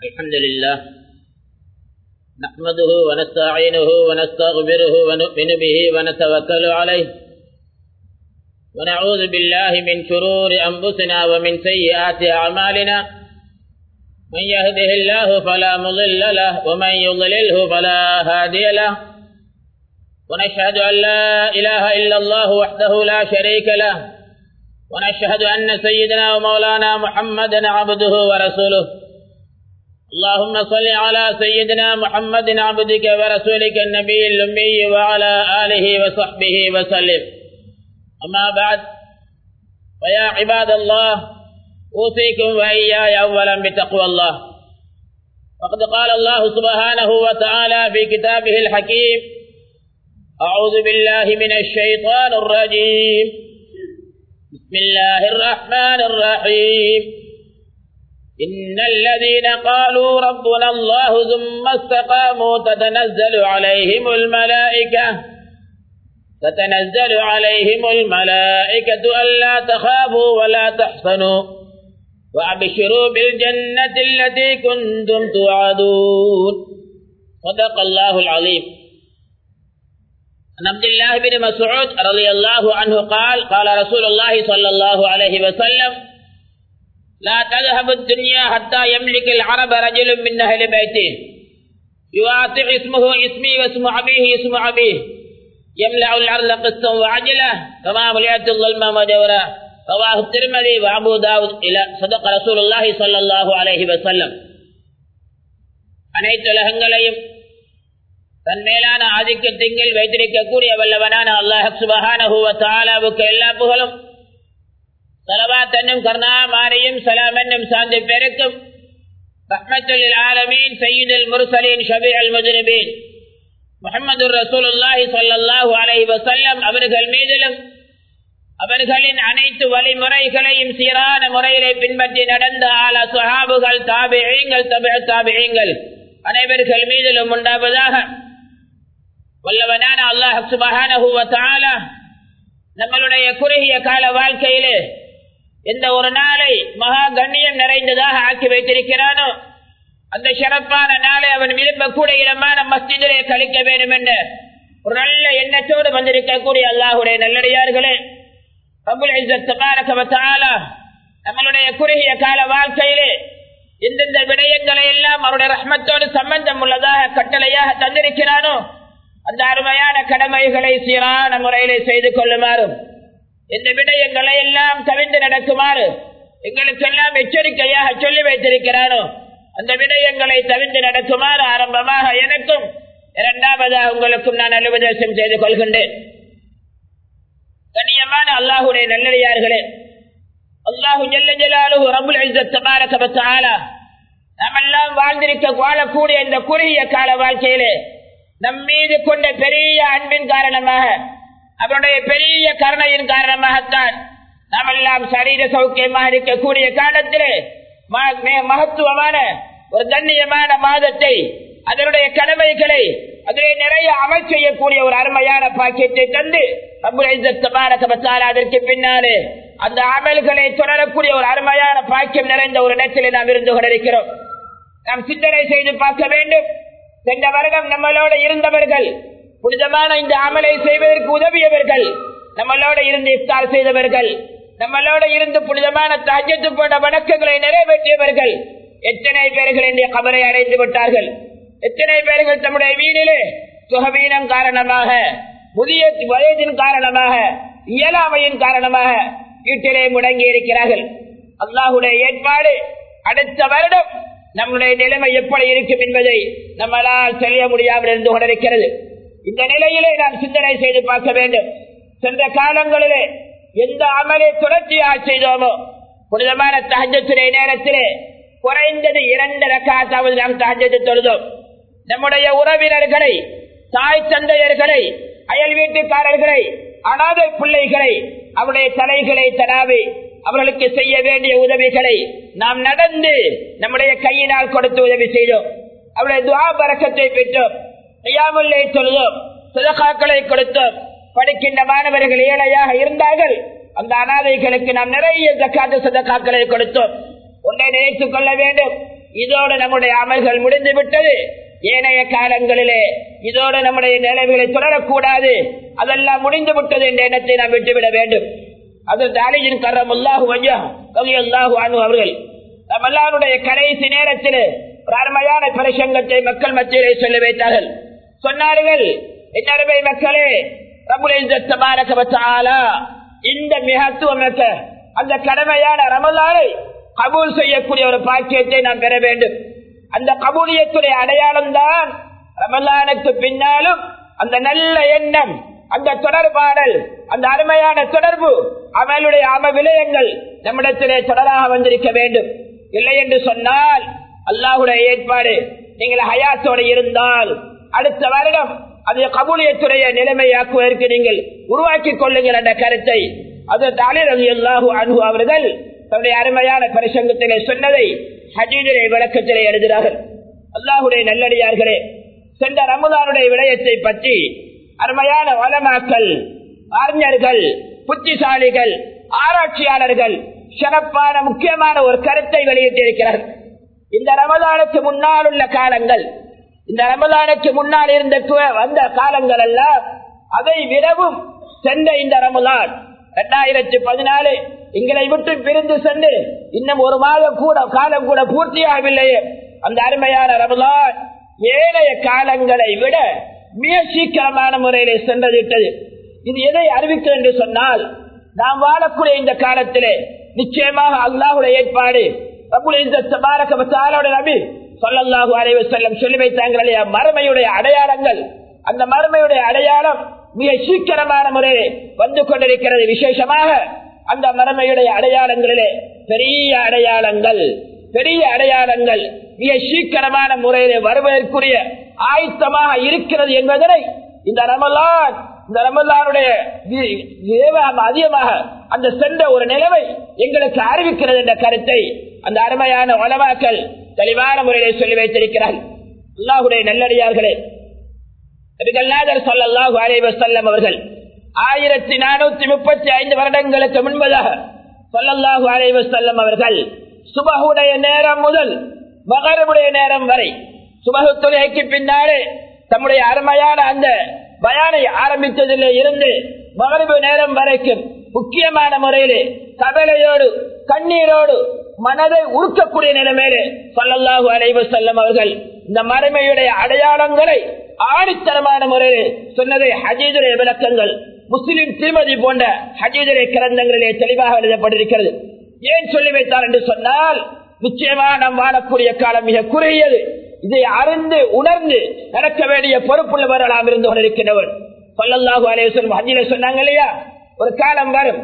الحمد لله نحمده ونستعينه ونستغفره ونؤمن به ونتوكل عليه ونعوذ بالله من شرور أنفسنا ومن سيئات أعمالنا من يهده الله فلا مضل له ومن يضلله فلا هادي له ونشهد أن لا إله إلا الله وحده لا شريك له ونشهد أن سيدنا ومولانا محمدا عبده ورسوله اللهم صل على سيدنا محمد عبدك ورسولك النبي الأمي وعلى آله وصحبه وسلم أما بعد فيا عباد الله أوصيكم وإياي أولا بتقوى الله وقد قال الله سبحانه وتعالى في كتابه الحكيم أعوذ بالله من الشيطان الرجيم بسم الله الرحمن الرحيم إن الذين قالوا ربنا الله ثم استقاموا تتنزل عليهم الملائكة تتنزل عليهم الملائكة ألا تخافوا ولا تحزنوا وأبشروا بالجنة التي كنتم توعدون صدق الله العظيم عن عبد الله بن مسعود رضي الله عنه قال قال رسول الله صلى الله عليه وسلم لا تذهب الدنيا حتى يملك العرب رجل من أهل بيته يوافق اسمه اسمي واسم أبيه اسم أبيه يملأ الأرض قسطا وعجلة كما ملئت الظلم وجورا رواه الترمذي وأبو داود إلى صدق رسول الله صلى الله عليه وسلم அனைத்து உலகங்களையும் தன் மேலான ஆதிக்கத்திங்கில் வைத்திருக்கக்கூடிய வல்லவனான அல்லாஹ் சுபஹானஹுவ தாலாவுக்கு எல்லா புகழும் சலவாத் என்னும் கர்ணா மாரியும் சலாம் என்னும் சாந்தி பெருக்கும் ரஹ்மத்துல் ஆலமீன் சையீதுல் முர்சலீன் ஷபீ அல் முஜ்ரிபீன் முகமது ரசூலுல்லாஹி ஸல்லல்லாஹு அலைஹி வஸல்லம் அவர்கள் மீதிலும் அவர்களின் அனைத்து வழிமுறைகளையும் சீரான முறையிலே பின்பற்றி நடந்த ஆல சுஹாபுகள் தாபியங்கள் தபிழ தாபியங்கள் அனைவர்கள் மீதிலும் உண்டாவதாக வல்லவனான அல்லாஹ் சுபஹானஹு வ தஆலா நம்மளுடைய குறுகிய கால வாழ்க்கையிலே எந்த ஒரு நாளை மகா கண்ணியம் நிறைந்ததாக ஆக்கி வைத்திருக்கிறானோ அந்த சிறப்பான நாளை அவன் விரும்பக்கூடிய இடமான மஸ்ஜிதிலே கழிக்க வேண்டும் என்ற ஒரு நல்ல எண்ணத்தோடு வந்திருக்கக்கூடிய அல்லாஹுடைய நல்லடியார்களே நம்மளுடைய குறுகிய கால வாழ்க்கையிலே எந்தெந்த விடயங்களை எல்லாம் அவருடைய ரஹ்மத்தோடு சம்பந்தம் உள்ளதாக கட்டளையாக தந்திருக்கிறானோ அந்த அருமையான கடமைகளை சீரான முறையிலே செய்து கொள்ளுமாறும் இந்த விடயங்களை எல்லாம் தவிர்த்து நடக்குமாறு எங்களுக்கெல்லாம் எச்சரிக்கையாக சொல்லி வைத்திருக்கிறானோ அந்த விடயங்களை தவிர்த்து நடக்குமாறு ஆரம்பமாக எனக்கும் இரண்டாவதாக உங்களுக்கும் நான் அலுவதேசம் செய்து கொள்கின்றேன் கண்ணியமான அல்லாஹுடைய நல்லடியார்களே அல்லாஹு ஜல்ல ஜலாலுஹு ரபுல் இஸ்ஸத் நாமெல்லாம் வாழ்ந்திருக்க வாழக்கூடிய இந்த குறுகிய கால வாழ்க்கையிலே நம் மீது கொண்ட பெரிய அன்பின் காரணமாக அவருடைய பெரிய கருணையின் காரணமாகத்தான் நாம் எல்லாம் சரீர சௌக்கியமாக இருக்கக்கூடிய காலத்திலே மகத்துவமான ஒரு கண்ணியமான மாதத்தை அதனுடைய கடமைகளை அதிலே நிறைய அமல் செய்யக்கூடிய ஒரு அருமையான பாக்கியத்தை தந்து அதற்கு பின்னாலே அந்த அமல்களை தொடரக்கூடிய ஒரு அருமையான பாக்கியம் நிறைந்த ஒரு இடத்திலே நாம் இருந்து கொண்டிருக்கிறோம் நாம் சிந்தனை செய்து பார்க்க வேண்டும் சென்ற வருடம் நம்மளோட இருந்தவர்கள் புனிதமான இந்த அமலை செய்வதற்கு உதவியவர்கள் நம்மளோட இருந்து இஃப்தார் செய்தவர்கள் நம்மளோட இருந்து புனிதமான தஜத்து போன்ற வணக்கங்களை நிறைவேற்றியவர்கள் எத்தனை பேர்கள் இந்த கபரை அடைந்து விட்டார்கள் எத்தனை பேர்கள் தம்முடைய வீணிலே சுகவீனம் காரணமாக புதிய வயதின் காரணமாக இயலாமையின் காரணமாக வீட்டிலே முடங்கி இருக்கிறார்கள் அல்லாஹுடைய ஏற்பாடு அடுத்த வருடம் நம்முடைய நிலைமை எப்படி இருக்கும் என்பதை நம்மளால் செய்ய முடியாமல் இருந்து கொண்டிருக்கிறது இந்த நிலையிலே நாம் சிந்தனை செய்து பார்க்க வேண்டும் சென்ற காலங்களிலே எந்த அமலை தொடர்ச்சியாக செய்தோமோ புனிதமான தகஜத்துடைய நேரத்திலே குறைந்தது இரண்டு ரக்காத்தாவது நாம் தகஜத்து தொழுதோம் நம்முடைய உறவினர்களை தாய் தந்தையர்களை அயல் வீட்டுக்காரர்களை அனாதை பிள்ளைகளை அவருடைய தலைகளை தராவி அவர்களுக்கு செய்ய வேண்டிய உதவிகளை நாம் நடந்து நம்முடைய கையினால் கொடுத்து உதவி செய்தோம் அவருடைய துவா பறக்கத்தை பெற்றோம் ஐயாமுல்லை தொழுதோம் சிதகாக்களை கொடுத்தோம் படிக்கின்ற மாணவர்கள் ஏழையாக இருந்தார்கள் அந்த அனாதைகளுக்கு நாம் நிறைய ஜக்காத்து சதக்காக்களை கொடுத்தோம் ஒன்றை நினைத்துக் கொள்ள வேண்டும் இதோடு நம்முடைய அமல்கள் முடிந்து விட்டது ஏனைய காலங்களிலே இதோடு நம்முடைய நிலைமைகளை தொடரக்கூடாது அதெல்லாம் முடிந்து விட்டது என்ற எண்ணத்தை நாம் விட்டுவிட வேண்டும் அதற்கு அலிஜின் கரம் அல்லாஹு அல்லாஹு அனு அவர்கள் நம் எல்லாருடைய கடைசி நேரத்தில் ஒரு அருமையான பிரசங்கத்தை மக்கள் மத்தியிலே சொல்ல வைத்தார்கள் சொன்னார்கள் என்னருமை மக்களே இந்த மிகத்துவமிக்க அந்த கடமையான ரமலானை கபூல் செய்யக்கூடிய ஒரு பாக்கியத்தை நாம் பெற வேண்டும் அந்த கபூலியத்துடைய அடையாளம் தான் ரமலானுக்கு பின்னாலும் அந்த நல்ல எண்ணம் அந்த தொடர்பாடல் அந்த அருமையான தொடர்பு அவளுடைய அம விடயங்கள் நம்மிடத்திலே தொடராக வந்திருக்க வேண்டும் இல்லை என்று சொன்னால் அல்லாஹுடைய ஏற்பாடு நீங்கள் ஹயாத்தோடு இருந்தால் அடுத்த வருடம் அது கபூலியத்துடைய நிலைமையாக்குவதற்கு நீங்கள் உருவாக்கிக் கொள்ளுங்கள் என்ற கருத்தை அது தாலிரவி அல்லாஹு அன்பு அவர்கள் தன்னுடைய அருமையான பரிசங்கத்திலே சொன்னதை ஹஜீஜரை விளக்கத்திலே எழுதுகிறார்கள் அல்லாஹுடைய நல்லடியார்களே சென்ற ரமதானுடைய விடயத்தை பற்றி அருமையான வளமாக்கல் அறிஞர்கள் புத்திசாலிகள் ஆராய்ச்சியாளர்கள் சிறப்பான முக்கியமான ஒரு கருத்தை வெளியிட்டிருக்கிறார்கள் இந்த ரமதானுக்கு முன்னால் உள்ள காலங்கள் இந்த ரமதானுக்கு முன்னால் இருந்த வந்த காலங்கள் எல்லாம் அதை விடவும் சென்ற இந்த ரமதான் இரண்டாயிரத்தி பதினாலு எங்களை விட்டு பிரிந்து சென்று இன்னும் ஒரு மாதம் கூட காலம் கூட பூர்த்தியாகவில்லையே அந்த அருமையான ரமதான் ஏழைய காலங்களை விட மிக சீக்கிரமான முறையிலே சென்றதிட்டது இது எதை அறிவிக்கிறது என்று சொன்னால் நாம் வாழக்கூடிய இந்த காலத்திலே நிச்சயமாக அல்லாஹுடைய ஏற்பாடு நபி சொல்லல்லாஹு அலைவ செல்லம் சொல்லி வைத்தாங்களே மறுமையுடைய அடையாளங்கள் அந்த மறுமையுடைய அடையாளம் மிக சீக்கிரமான முறையில் வந்து கொண்டிருக்கிறது விசேஷமாக அந்த மறுமையுடைய அடையாளங்களிலே பெரிய அடையாளங்கள் பெரிய அடையாளங்கள் மிக சீக்கிரமான முறையிலே வருவதற்குரிய ஆயத்தமாக இருக்கிறது என்பதனை இந்த ரமலான் இந்த ரமலானுடைய அதிகமாக அந்த சென்ற ஒரு நிலைமை எங்களுக்கு அறிவிக்கிறது என்ற கருத்தை அந்த அருமையான உலமாக்கள் தெளிவான முறையிலே சொல்லி வைத்திருக்கிறார் அல்லாஹுடைய நல்லடியார்களே சொல்லல்லாஹு அலைவசல்லம் அவர்கள் ஆயிரத்தி நானூத்தி முப்பத்தி ஐந்து வருடங்களுக்கு முன்பதாக சொல்லல்லாஹு அலைவசல்லம் அவர்கள் சுபகுடைய நேரம் முதல் மகரமுடைய நேரம் வரை சுபகு தொலைக்கு பின்னாலே தம்முடைய அருமையான அந்த பயானை ஆரம்பித்ததில் இருந்து மகரிபு நேரம் வரைக்கும் முக்கியமான முறையிலே கவலையோடு கண்ணீரோடு மனதை உருக்கக்கூடிய நிலைமையிலே சொல்லல்லாஹு அலைவ செல்லம் அவர்கள் இந்த மறுமையுடைய அடையாளங்களை ஆணித்தரமான முறையில் சொன்னதை ஹஜீதுடைய விளக்கங்கள் முஸ்லிம் திருமதி போன்ற ஹஜீதுடைய கிரந்தங்களிலே தெளிவாக எழுதப்பட்டிருக்கிறது ஏன் சொல்லி வைத்தார் என்று சொன்னால் நிச்சயமாக நாம் வாழக்கூடிய காலம் மிக குறுகியது இதை அறிந்து உணர்ந்து நடக்க வேண்டிய பொறுப்புள்ளவர்களாம் இருந்து கொண்டிருக்கிறவர் சொல்லல்லாஹு அலைவசம் ஹஜில சொன்னாங்க இல்லையா ஒரு காலம் வரும்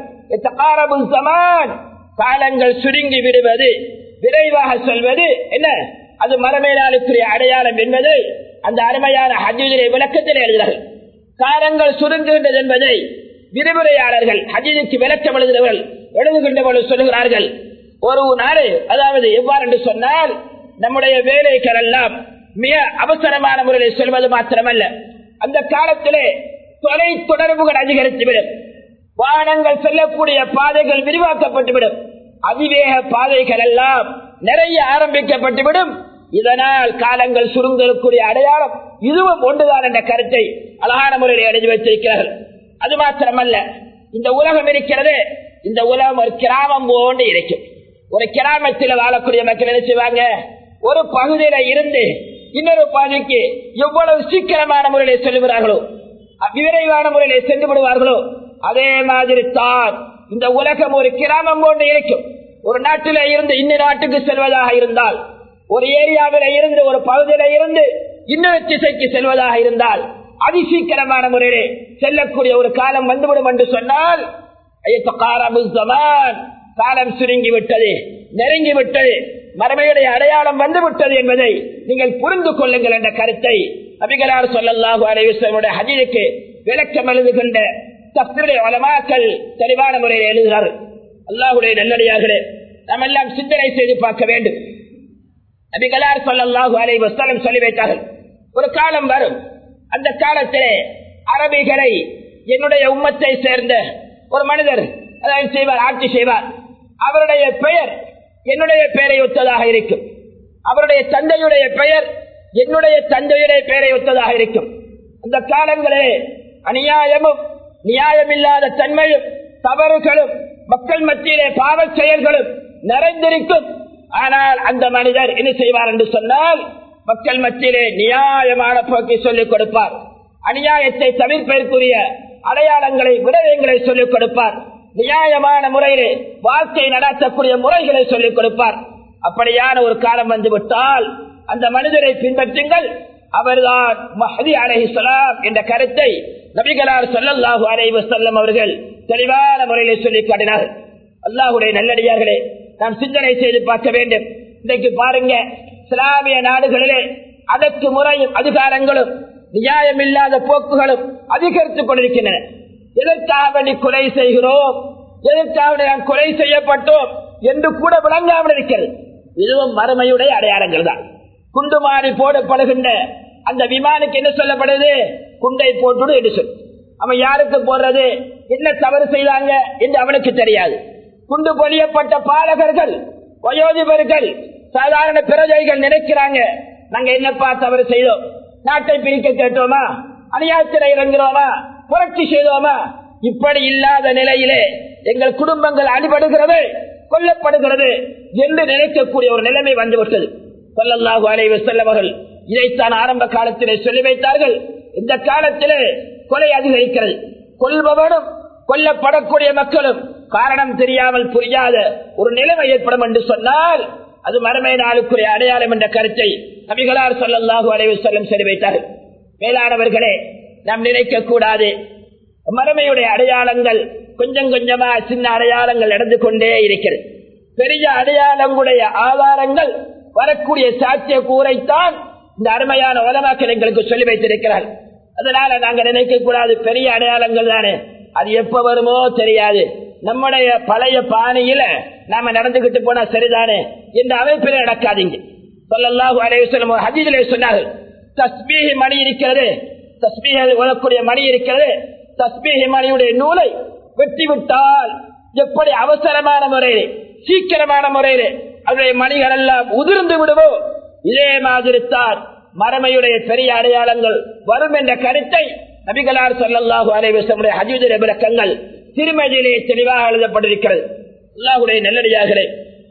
சமான் காலங்கள் சுருங்கி விடுவது விரைவாக சொல்வது என்ன அது மரமேலாளுக்குரிய அடையாளம் என்பது அந்த அருமையான ஹஜீஜரை விளக்கத்தில் எழுதுகிறார்கள் காலங்கள் சுருங்குகின்றது என்பதை விரிவுரையாளர்கள் ஹஜீஜுக்கு விளக்கம் எழுதுகிறவர்கள் எழுதுகின்றவர்கள் சொல்லுகிறார்கள் ஒரு நாடு அதாவது எவ்வாறு என்று சொன்னால் நம்முடைய வேலைகள் எல்லாம் மிக அவசரமான முறையில் சொல்வது மாத்திரமல்ல அந்த காலத்திலே தொலை தொடர்புகள் அதிகரித்துவிடும் வாகனங்கள் செல்லக்கூடிய பாதைகள் விரிவாக்கப்பட்டுவிடும் அதிவேக பாதைகள் எல்லாம் நிறைய ஆரம்பிக்கப்பட்டுவிடும் இதனால் காலங்கள் சுருங்கக்கூடிய அடையாளம் இதுவும் ஒன்றுதான் என்ற கருத்தை அழகான முறையில் எழுதி வைத்திருக்கிறார்கள் அது மாத்திரமல்ல இந்த உலகம் இருக்கிறது இந்த உலகம் ஒரு கிராமம் போன்று இருக்கும் ஒரு கிராமத்தில் வாழக்கூடிய மக்கள் என்ன செய்வாங்க ஒரு பகுதியில இருந்து இன்னொரு பகுதிக்கு எவ்வளவு சீக்கிரமான முறையில் செல்லுகிறார்களோ விரைவான முறையில் சென்று விடுவார்களோ அதே மாதிரி தான் இந்த உலகம் ஒரு கிராமம் போன்று இருக்கும் ஒரு நாட்டில இருந்து இன்னொரு நாட்டுக்கு செல்வதாக இருந்தால் ஒரு ஏரியாவில இருந்து ஒரு பகுதியில இருந்து இன்னொரு திசைக்கு செல்வதாக இருந்தால் அதிசீக்கிரமான முறையிலே செல்லக்கூடிய ஒரு காலம் வந்துவிடும் என்று சொன்னால் காலம் சுருங்கி விட்டது நெருங்கி விட்டது மரமையுடைய அடையாளம் வந்து விட்டது என்பதை நீங்கள் புரிந்து கொள்ளுங்கள் என்ற கருத்தை அபிகளார் சொல்லல்லாஹு அலைவசனுடைய ஹஜிலுக்கு விளக்கம் எழுதுகின்ற தஸ்திருடைய வளமாக்கல் தெளிவான முறையில் எழுதுகிறார் அல்லாஹுடைய நல்லடியார்களே நாம் எல்லாம் சிந்தனை செய்து பார்க்க வேண்டும் நபிகளார் சொல்லல்லாஹு அலை வஸ்தலம் சொல்லி வைத்தார்கள் ஒரு காலம் வரும் அந்த காலத்திலே அரபிகளை என்னுடைய உம்மத்தை சேர்ந்த ஒரு மனிதர் அதாவது செய்வார் ஆட்சி செய்வார் அவருடைய பெயர் என்னுடைய பெயரை ஒத்ததாக இருக்கும் அவருடைய தந்தையுடைய பெயர் என்னுடைய தந்தையுடைய பெயரை ஒத்ததாக இருக்கும் அந்த காலங்களிலே அநியாயமும் நியாயமில்லாத தன்மையும் தவறுகளும் மக்கள் மத்தியிலே பாவ செயல்களும் நிறைந்திருக்கும் ஆனால் அந்த மனிதர் என்ன செய்வார் என்று சொன்னால் மக்கள் மத்தியிலே நியாயமான போக்கை சொல்லிக் கொடுப்பார் அநியாயத்தை தவிர்ப்பதற்குரிய அடையாளங்களை விடயங்களை சொல்லிக் கொடுப்பார் நியாயமான முறையிலே வாழ்க்கை நடத்தக்கூடிய முறைகளை சொல்லிக் கொடுப்பார் அப்படியான ஒரு காலம் வந்து விட்டால் அந்த மனிதரை பின்பற்றுங்கள் அவர்தான் மஹதி அலைஹிஸ்ஸலாம் என்ற கருத்தை நபிகளார் ஸல்லல்லாஹு அலைஹி வஸல்லம் அவர்கள் தெளிவான முறையிலே சொல்லி காட்டினார்கள் அல்லாஹ்வுடைய நல்லடியார்களே நாம் சிந்தனை செய்து பார்க்க வேண்டும் இன்றைக்கு பாருங்க இஸ்லாமிய நாடுகளிலே அதற்கு முறையும் அதிகாரங்களும் நியாயமில்லாத போக்குகளும் அதிகரித்துக் கொண்டிருக்கின்றன எதற்காக வேண்டி கொலை செய்கிறோம் எதற்காக வேண்டி நாம் கொலை செய்யப்பட்டோம் என்று கூட விளங்காமல் இருக்கிறது இதுவும் மறுமையுடைய அடையாளங்கள் தான் குண்டு மாறி போடப்படுகின்ற அந்த விமானுக்கு என்ன சொல்லப்படுது குண்டை போட்டுடு என்று சொல் அவன் யாருக்கு போடுறது என்ன தவறு செய்தாங்க என்று அவனுக்கு தெரியாது குண்டு பொழியப்பட்ட பாலகர்கள் வயோதிபர்கள் சாதாரண பிரஜைகள் நினைக்கிறாங்க நாங்க என்னப்பா தவறு செய்தோம் நாட்டை பிரிக்க கேட்டோமா அநியாயத்தில் இறங்குறோமா புரட்சி செய்தோமா இப்படி இல்லாத நிலையிலே எங்கள் குடும்பங்கள் அடிபடுகிறது கொல்லப்படுகிறது என்று நினைக்கக்கூடிய ஒரு நிலைமை வந்துவிட்டது சொல்லல்லாஹு அலைவ செல்லவர்கள் இதைத்தான் ஆரம்ப காலத்திலே சொல்லி வைத்தார்கள் இந்த காலத்திலே கொலை அதிகரிக்கிறது கொல்பவனும் கொல்லப்படக்கூடிய மக்களும் காரணம் தெரியாமல் புரியாத ஒரு நிலைமை ஏற்படும் என்று சொன்னால் அது மறுமை நாளுக்குரிய அடையாளம் என்ற கருத்தை நபிகளார் சொல்லல்லாஹு அலைவு செல்லம் சொல்லி வைத்தார்கள் மேலானவர்களே நாம் நினைக்க கூடாது மறுமையுடைய அடையாளங்கள் கொஞ்சம் கொஞ்சமா சின்ன அடையாளங்கள் நடந்து கொண்டே இருக்கிறது பெரிய அடையாளங்களுடைய ஆதாரங்கள் வரக்கூடிய சாத்திய கூரைத்தான் இந்த அருமையான உலமாக்கள் எங்களுக்கு சொல்லி வைத்திருக்கிறார் அதனால நாங்க நினைக்க கூடாது பெரிய அடையாளங்கள் தானே அது எப்ப வருமோ தெரியாது நம்முடைய பழைய பாணியில நாம நடந்துகிட்டு போனா சரிதானே என்ற அமைப்பில் நடக்காதீங்க சொல்லல்லாஹு அலைவசம் ஹதீதிலே சொன்னார்கள் தஸ்பீஹி மணி இருக்கிறது தஸ்பீக ஓதக்கூடிய மணி இருக்கிறது தஸ்பீஹி மணியுடைய நூலை வெட்டி விட்டால் எப்படி அவசரமான முறையில் சீக்கிரமான முறையில் அதனுடைய மணிகள் எல்லாம் உதிர்ந்து விடுவோ இதே மாதிரி தான் மரமையுடைய பெரிய அடையாளங்கள் வரும் என்ற கருத்தை நபிகளார் சொல்லல்லாஹு அலைவசமுடைய ஹஜீதுடைய விளக்கங்கள் திருமதியிலே தெளிவாக எழுதப்பட்டிருக்கிறது அல்லாஹுடைய நல்லடியார்களே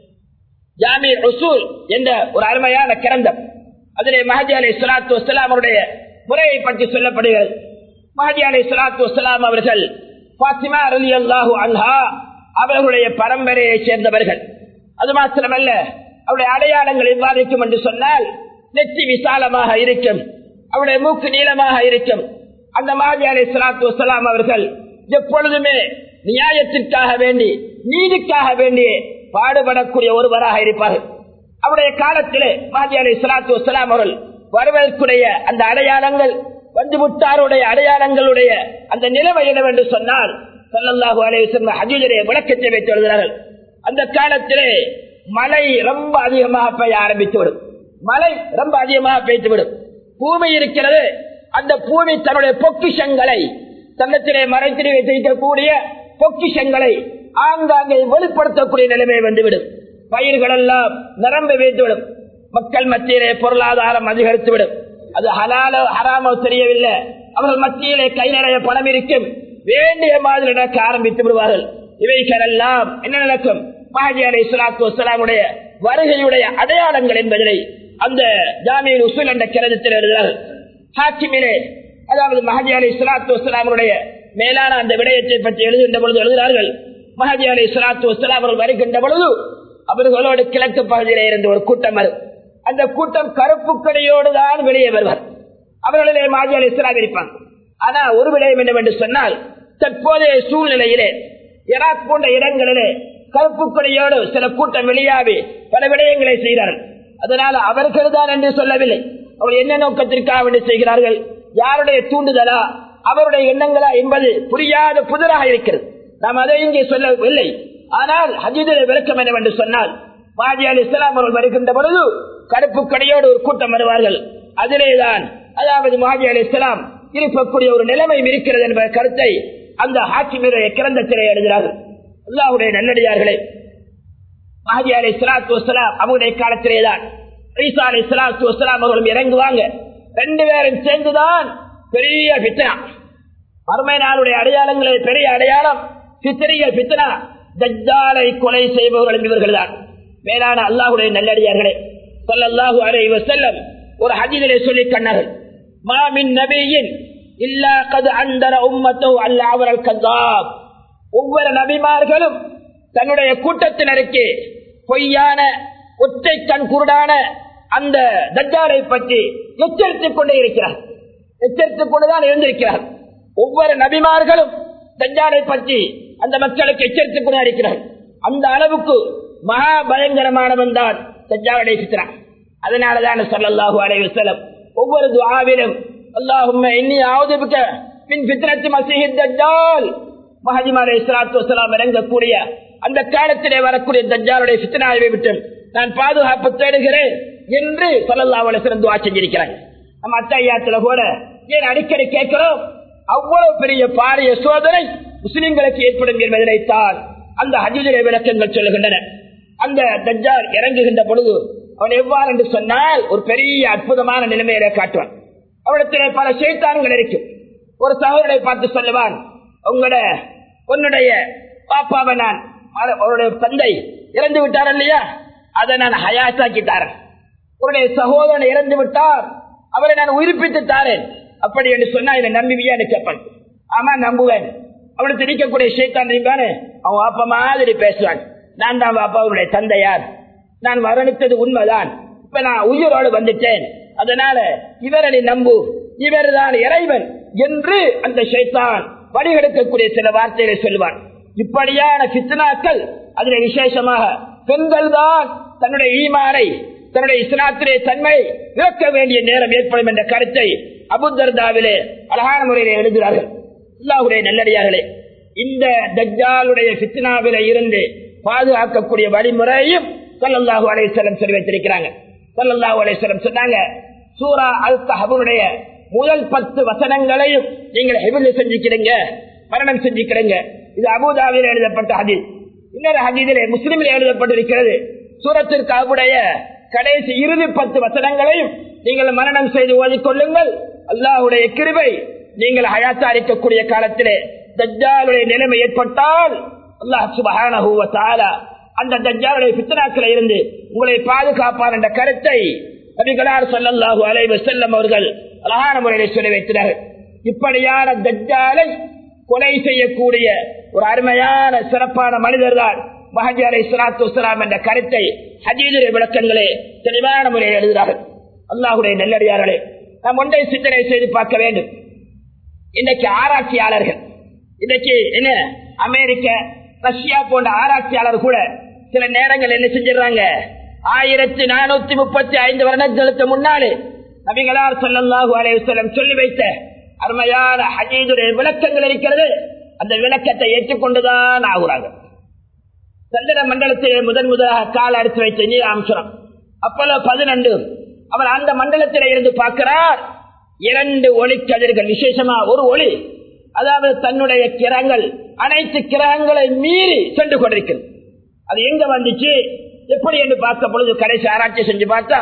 ஜாமி ரசூல் என்ற ஒரு அருமையான கிரந்தம் அதிலே மஹதி அலி சலாத்து வசலாம் அவருடைய முறையை பற்றி சொல்லப்படுகிறது மஹதி அலி சலாத்து வசலாம் அவர்கள் பாத்திமா அலி அல்லாஹு அன்ஹா அவர்களுடைய பரம்பரையை சேர்ந்தவர்கள் அது மாத்திரமல்ல அவருடைய அடையாளங்கள் எவ்வாறு இருக்கும் என்று சொன்னால் நெற்றி விசாலமாக இருக்கும் அவருடைய மூக்கு நீளமாக இருக்கும் அந்த மாதிரி அலை சலாத்து வசலாம் அவர்கள் எப்பொழுதுமே நியாயத்திற்காக வேண்டி நீதிக்காக வேண்டி பாடுபடக்கூடிய ஒருவராக இருப்பார்கள் அவருடைய காலத்திலே மாதி அலை சலாத்து வசலாம் அவர்கள் வருவதற்குடைய அந்த அடையாளங்கள் வந்துவிட்டாருடைய அடையாளங்களுடைய அந்த நிலைமை என்னவென்று சொன்னால் சல்லல்லாஹு அலைவசம் ஹஜூஜரை விளக்கத்தை வைத்து வருகிறார்கள் அந்த காலத்திலே மழை ரொம்ப அதிகமாக பெய்ய ஆரம்பித்துவிடும் மழை ரொம்ப அதிகமாக பெய்துவிடும் பூமி இருக்கிறது அந்த பூமி தன்னுடைய பொக்கிஷங்களை தன்னத்திலே மறைத்து வைத்திருக்கக்கூடிய பொக்கிஷங்களை ஆங்காங்கே வெளிப்படுத்தக்கூடிய நிலைமை வந்துவிடும் பயிர்கள் எல்லாம் நிரம்பி வைத்துவிடும் மக்கள் மத்தியிலே பொருளாதாரம் அதிகரித்துவிடும் அது ஹலாலோ ஹராமோ தெரியவில்லை அவர்கள் மத்தியிலே கை நிறைய பணம் இருக்கும் வேண்டிய மாதிரி நடக்க ஆரம்பித்து விடுவார்கள் இவைகள் எல்லாம் என்ன நடக்கும் மஹதி அலை சலாத்து வசலாமுடைய வருகையுடைய அடையாளங்கள் என்பதனை அந்த ஜாமியின் உசுல் என்ற கிரதத்தில் எழுதுகிறார்கள் ஹாக்கிமிலே அதாவது மஹதி அலி சலாத்து வசலாமுடைய மேலான அந்த விடயத்தை பற்றி எழுதுகின்ற பொழுது எழுதுகிறார்கள் மஹதி அலி சலாத்து வசலாம் அவர்கள் வருகின்ற பொழுது அவர்களோடு கிழக்கு பகுதியிலே இருந்த ஒரு கூட்டம் வரும் அந்த கூட்டம் கருப்பு கடையோடு தான் வெளியே வருவார் அவர்களிலே மாஜி அலி இஸ்லாம் இருப்பாங்க ஆனா ஒரு விடயம் என்னவென்று சொன்னால் தற்போதைய சூழ்நிலையிலே ஈராக் போன்ற இடங்களிலே கருப்பு கொடியோடு சில கூட்டம் வெளியாகி பல விடயங்களை செய்கிறார்கள் அதனால அவர்கள் தான் என்று சொல்லவில்லை அவர்கள் என்ன நோக்கத்திற்காக வேண்டி செய்கிறார்கள் யாருடைய தூண்டுதலா அவருடைய எண்ணங்களா என்பது புரியாத புதிராக இருக்கிறது நாம் அதை இங்கே சொல்லவில்லை ஆனால் ஹஜீதுடைய விளக்கம் என்னவென்று சொன்னால் மாஜி அலி இஸ்லாம் அவர்கள் வருகின்ற பொழுது கருப்பு கடையோடு ஒரு கூட்டம் வருவார்கள் அதிலேதான் அதாவது மாஜி அலி இஸ்லாம் இருக்கக்கூடிய ஒரு நிலைமை இருக்கிறது என்ற கருத்தை அந்த ஹாக்கிமிடைய கிரந்தத்திலே எழுதுகிறார்கள் அல்லாஹுடைய நல்லடியார்களே மஹதி அலை சலாத்து வசலாம் அவருடைய காலத்திலேதான் ஈசா அலி இஸ்லாத்து வஸ்லாம் அவர்களும் இறங்குவாங்க ரெண்டு பேரும் சேர்ந்துதான் பெரிய பித்தனா மறுமை நாளுடைய அடையாளங்களே பெரிய அடையாளம் சித்திரிய பித்தனா தஜ்ஜாலை கொலை செய்பவர்களும் இவர்கள் தான் மேலான அல்லாஹுடைய நல்லடியார்களே சொல்லல்லாஹு அலைஹி வஸல்லம் ஒரு ஹதீஸிலே சொல்லி கண்ணர்கள் மாமின் நபியின் இல்லா கது அந்தர உம்மத்தோ அல்ல அவரல் கதாப் ஒவ்வொரு நபிமார்களும் தன்னுடைய கூட்டத்தினருக்கு பொய்யான ஒற்றை கண் குருடான அந்த தஜ்ஜாலை பற்றி எச்சரித்துக் கொண்டே இருக்கிறார் எச்சரித்துக் கொண்டுதான் இருந்திருக்கிறார் ஒவ்வொரு நபிமார்களும் தஜ்ஜாலை பற்றி அந்த மக்களுக்கு எச்சரித்துக் கொண்டே இருக்கிறார் அந்த அளவுக்கு மகா பயங்கரமானவன் தான் தஜ்ஜாலுடைய சித்திரம் அதனாலதான் சொல்லல்லாஹு அலைஹி வஸல்லம் ஒவ்வொரு துஆவிலும் அல்லாஹும்ம இன்னி ஆவுதுபிக்க மின் ஃபித்னத்தி மஸீஹித் தஜ்ஜால் மஹதி அலைஹி ஸலாத்து வஸலாம் இறங்கக்கூடிய அந்த காலத்திலே வரக்கூடிய தஜ்ஜாலுடைய ஃபித்னாவை விட்டு நான் பாதுகாப்பு தேடுகிறேன் என்று ஸல்லல்லாஹு அலைஹி வஸல்லம் துஆ செஞ்சிருக்கிறாங்க நம்ம அத்தையாத்துல கூட ஏன் அடிக்கடி கேட்கிறோம் அவ்வளவு பெரிய பாரிய சோதனை முஸ்லிம்களுக்கு ஏற்படும் என்பதனைத்தான் அந்த ஹஜீஜுடைய விளக்கங்கள் சொல்லுகின்றன அந்த தஜ்ஜால் இறங்குகின்ற பொழுது அவன் எவ்வாறு என்று சொன்னால் ஒரு பெரிய அற்புதமான நிலைமையில காட்டுவான் அவனிடத்திலே பல சேத்தான்கள் இருக்கும் ஒரு சகோதரனை பார்த்து சொல்லுவான் உங்களோட உன்னுடைய பாப்பாவை நான் அவருடைய தந்தை இறந்து விட்டார் இல்லையா அதை நான் ஹயாத்தாக்கிட்டாரன் உன்னுடைய சகோதரன் இறந்து விட்டார் அவரை நான் உயிர்ப்பித்து தாரேன் அப்படி என்று சொன்னா என்னை நம்புவியா என்று கேட்பான் ஆமா நம்புவேன் அவனுக்கு இருக்கக்கூடிய சேத்தான் இருக்கானே அவன் அப்பா மாதிரி பேசுவான் நான் தான் அப்பாவுடைய தந்தையார் நான் வரணித்தது உண்மைதான் இப்ப நான் உயிரோடு வந்துட்டேன் அதனால இவரை நம்பு இவர் தான் இறைவன் என்று அந்த ஷைத்தான் வழிகெடுக்கக்கூடிய சில வார்த்தைகளை சொல்லுவான் இப்படியான சித்தனாக்கள் அதில் விசேஷமாக பெண்கள் தான் தன்னுடைய ஈமானை தன்னுடைய இஸ்லாத்திலே தன்மை இழக்க வேண்டிய நேரம் ஏற்படும் என்ற கருத்தை அபுத்தர்தாவிலே அழகான முறையிலே எழுதுகிறார்கள் அல்லாஹுடைய நல்லடியார்களே இந்த தஜ்ஜாலுடைய பித்னாவில இருந்து பாதுகாக்கக்கூடிய வழிமுறையும் சல்லல்லாஹு அலையம் சொல்லி வைத்திருக்கிறாங்க சல்லல்லாஹு அலையம் சொன்னாங்க சூரா அல் தஹபுடைய முதல் பத்து வசனங்களையும் நீங்கள் ஹெபில் செஞ்சுக்கிறீங்க மரணம் செஞ்சுக்கிறீங்க இது அபுதாபில் எழுதப்பட்ட ஹதீஸ் இன்னொரு ஹதீதிலே முஸ்லிமில் எழுதப்பட்டிருக்கிறது சூரத்திற்கு அவுடைய கடைசி இறுதி பத்து வசனங்களையும் நீங்கள் மரணம் செய்து ஓதிக்கொள்ளுங்கள் அல்லாஹுடைய கிருபை நீங்கள் ஹயாத்தாரிக்கக்கூடிய காலத்திலே தஜ்ஜாலுடைய நிலைமை ஏற்பட்டால் அல்லாஹ் சுபஹானஹு வ தஆலா அந்த தஜ்ஜாலுடைய பித்னாக்களை இருந்து உங்களை பாதுகாப்பார் என்ற கருத்தை நபிகளார் ஸல்லல்லாஹு அலைஹி வஸல்லம் அவர்கள் அழகான முறையிலே சொல்லி வைத்தார்கள் இப்படியான தஜ்ஜாலை கொலை செய்யக்கூடிய ஒரு அருமையான சிறப்பான மனிதர்தான் மஹஜி அலை சலாத்து வசலாம் என்ற கருத்தை ஹஜீதுடைய விளக்கங்களே தெளிவான முறையில் எழுதுகிறார்கள் அல்லாஹுடைய நெல்லடியார்களே நாம் ஒன்றை சிந்தனை செய்து பார்க்க வேண்டும் இன்னைக்கு ஆராய்ச்சியாளர்கள் இன்னைக்கு என்ன அமெரிக்க ரஷ்யா போன்ற ஆராய்ச்சியாளர் கூட சில நேரங்கள் என்ன செஞ்சிடறாங்க ஆயிரத்தி நானூத்தி முப்பத்தி ஐந்து வருடங்களுக்கு முன்னாலே நபிகளார் சொல்லல்லாஹு அலைவசலம் சொல்லி வைத்த அருமையான ஹஜீதுடைய விளக்கங்கள் இருக்கிறது அந்த விளக்கத்தை ஏற்றுக்கொண்டுதான் ஆகுறாங்க சந்திர மண்டலத்திலே முதன் முதலாக கால் அடித்து வைத்த நீர் அம்சரம் அப்போலோ பதினெண்டு அவர் அந்த மண்டலத்திலே இருந்து பார்க்கிறார் இரண்டு ஒளி கதிர்கள் விசேஷமா ஒரு ஒளி அதாவது தன்னுடைய கிரகங்கள் அனைத்து கிரகங்களை மீறி சென்று கொண்டிருக்கிறது அது எங்க வந்துச்சு எப்படி என்று பார்த்த பொழுது கடைசி ஆராய்ச்சி செஞ்சு பார்த்தா